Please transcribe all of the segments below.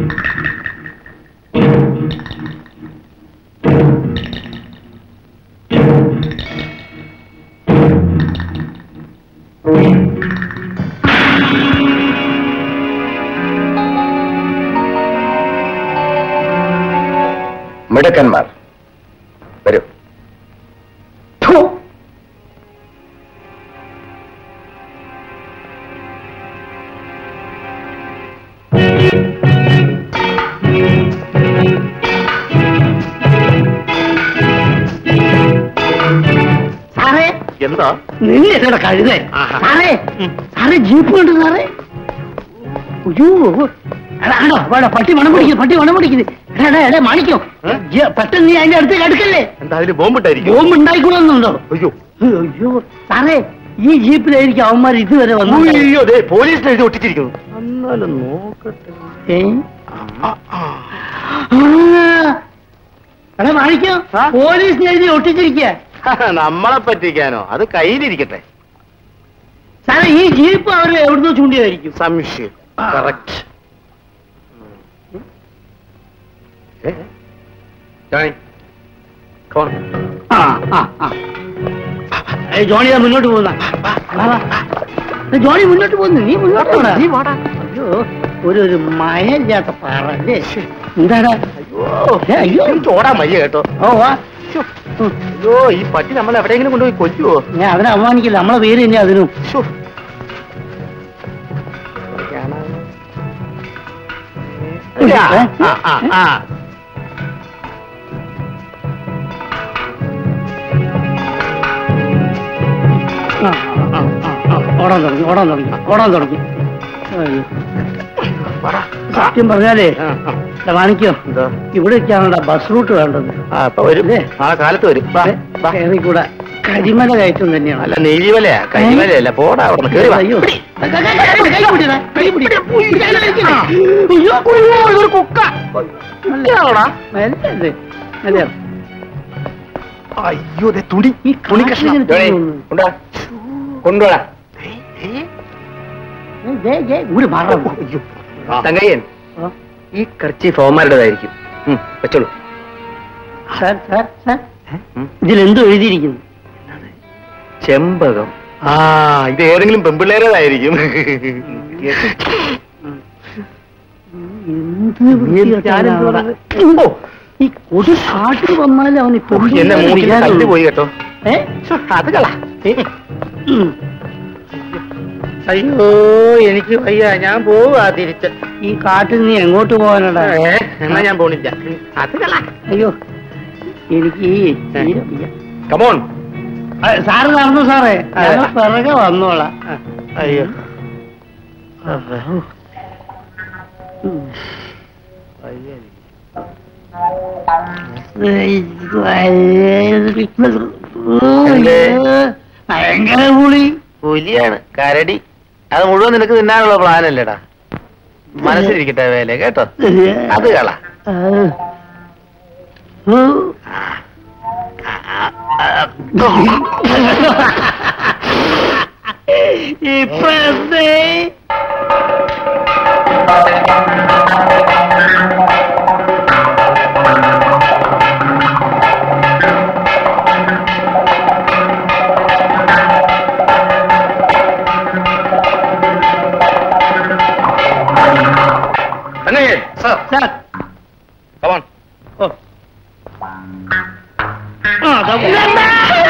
മിടുക്കന്മാർ വരൂ ഥു. സാറേ എന്താ നിന്നെ ഇവിടെ കഴുതേ ആഹാ. സാറേ സാറേ ജീപ്പ് കണ്ടു സാറേ അയ്യോ എടാ, ആണോ വേണ്ട പട്ടി മണം പിടിക്കുന്നു പട്ടി മണം പിടിക്കുന്നു എടാ, എടാ, എടാ മാണിക്കോ ഏ? ജ- പെട്ടെന്ന് നീ അതിന്റെ അടുത്തേക്ക് അടുക്കല്ലേ എന്താ അതിന് ബോംബിട്ടായിരിക്കും ബോംബ് ഉണ്ടായിക്കൂടുന്നുണ്ടോ അയ്യോ അയ്യോ സാറേ ഈ ജീപ്പിലായിരിക്കും അവന്മാർ ഇതുവരെ വന്നു അയ്യോ ദേ പോലീസിന് എഴുതി ഒട്ടിച്ചിരിക്കുന്നു എന്നാലും നോക്കട്ടെ ഏ? ആ, ആ. ആ. എടാ മാണിക്കോ ആ? പോലീസിന് എഴുതി ഒട്ടിച്ചിരിക്കുക നമ്മളെ പറ്റിക്കാനോ അത് കയ്യിലിരിക്കട്ടെ സാറേ ഈ ജീപ്പ് അവർ എവിടുന്ന് ചൂണ്ടിയതായിരിക്കും സംശയം ആ. കറക്റ്റ് ആ ആ ആ ഏയ് ജോണി ദാ മുന്നോട്ട് പോകുന്ന വാ, വാ. ഏയ് ജോണി മുന്നോട്ട് പോകുന്നു നീ മുന്നോട്ട് പോടാ. അയ്യോ ഒരു ഒരു മയമില്ലാത്ത പാറ അല്ലേ എന്താടാ ഏ, അയ്യോ ചോടാൻ വയ്യ കേട്ടോ ഓ വാ ശ്ശോ. അയ്യോ ഈ പട്ടി നമ്മൾ എവിടെയെങ്കിലും കൊണ്ടുപോയി കൊല്ലുവോ ഞാൻ അതിനെ അവമാനിക്കില്ല നമ്മളെ പേര് തന്നെ അതിനും ശ്ശോ. ഏ? ആ, ആ, ആ. ആ, ആ, ആ, ആ, ഓടാൻ തുടങ്ങി ഓടാൻ തുടങ്ങി ഓടാൻ തുടങ്ങി അയ്യോ. പറ. സത്യം പറഞ്ഞാലേ ആ, ആ. എടാ, മാണിക്കോ എന്താ ഇവിടേക്കാണ് ബസ് റൂട്ട് വേണ്ടത് ആ ഇപ്പൊ വരും ഇല്ലേ? നാളെ കാലത്ത് വരും വാ, വാ. കൂടെ കരിമല കയറ്റം തന്നെയാണ് അല്ല നെയ്മലയാ കരിമലയല്ല പോടാ അവിടെ കേറി വാ. അയ്യോ പിടി. കൈ പിടിടാ, കൈ പിടി. ആ. അയ്യോ, അയ്യോ, ഇതൊരു കുക്ക കുക്കയാണോടാ? മെല്ലെ, മെല്ലെ. അയ്യോ ദേ തുണി ഈ തുണി കാട്ടിൽ കഷ്ണം ഇങ്ങനെ ദേ, തുണി കൊണ്ടുവാ കൊണ്ടുവാ ഏയ്, ഏയ്. ഏയ്, ഏയ്, ഏയ്, ഒരു മറ അയ്യോ. തങ്കയ്യൻ ഈ കർച്ചീഫ് അവന്മാരുടേതായിരിക്കും ഉം, വെച്ചോളൂ സാർ സാർ സാർ ഉം. ഇതിലെന്തോ എഴുതിയിരിക്കുന്നു ചെമ്പകം ആ ഇത് ഏതെങ്കിലും പെമ്പിള്ളേരതായിരിക്കും എന്ത് വൃത്തികെട്ടവനാണ്. ഓ, ഈ കൊതു കാട്ടിൽ വന്നാൽ അവൻ ഇപ്പൊ എന്നെ മൂക്കിൽ കല്ല് പോയി കേട്ടോ ഏ? ശ്ശോ, അത് കള ഉം. അയ്യോ എനിക്ക് വയ്യ ഞാൻ പോവാ തിരിച്ച് ഈ കാട്ടിൽ നീ എങ്ങോട്ട് പോകാനടാ ഏ, എന്നാ ഞാൻ പോണില്ല അത് കള അയ്യോ എനിക്ക് ഈ തീരെ വയ്യ. കമോൺ ആ, സാറ് നടന്നു സാറേ ആ. ഞങ്ങൾ പിറകെ വന്നോളാം അയ്യോ ഉം. എന്തേ? ഭയങ്കര പുളി പുലിയാണ് കരടി അത് മുഴുവൻ നിനക്ക് തിന്നാനുള്ള പ്ലാൻ അല്ലേടാ മനസ്സിലിരിക്കട്ടെ വേല കേട്ടോ അത് കള ഇപ്പൊ എന്തേ തന്നെ സർ സാർ കമോൺ ഓ ആ, ദാ വീണ്.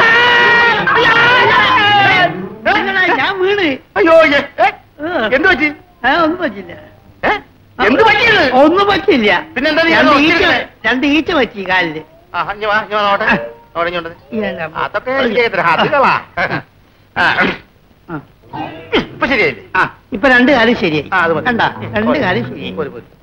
വീണെടാ, ഞാൻ വീണ് അയ്യോ ഏ, ഏ, ആ. എന്ത് പറ്റി ആ, ഒന്നും പറ്റില്ല ഏ? എന്ത് പറ്റിയത് ഒന്നും പറ്റില്ല പിന്നെന്താ നീ രണ്ട് അത് ഈച്ച ഒത്തിരി- രണ്ട് ഈച്ച പറ്റി കാലില് ആ, ഇഞ്ഞ് വാ, ഇഞ്ഞ് വാ, നോട്ടെ. നോടെ, ഇഞ്ഞ് കൊണ്ടുവന്ന്. ഇതെന്നാ? അതൊക്കെ എനിക്ക് ചെയ്തുതരാം. അത് കളാ. ആ, ആ. ഇപ്പൊ ശരിയായില്ലേ ആ ഇപ്പൊ രണ്ട് കാര്യം ശരിയായി ആ, അത് മതി. കണ്ട രണ്ട് പോരെ. കാര്യം ശരിയായി പോരെ, പോരെ.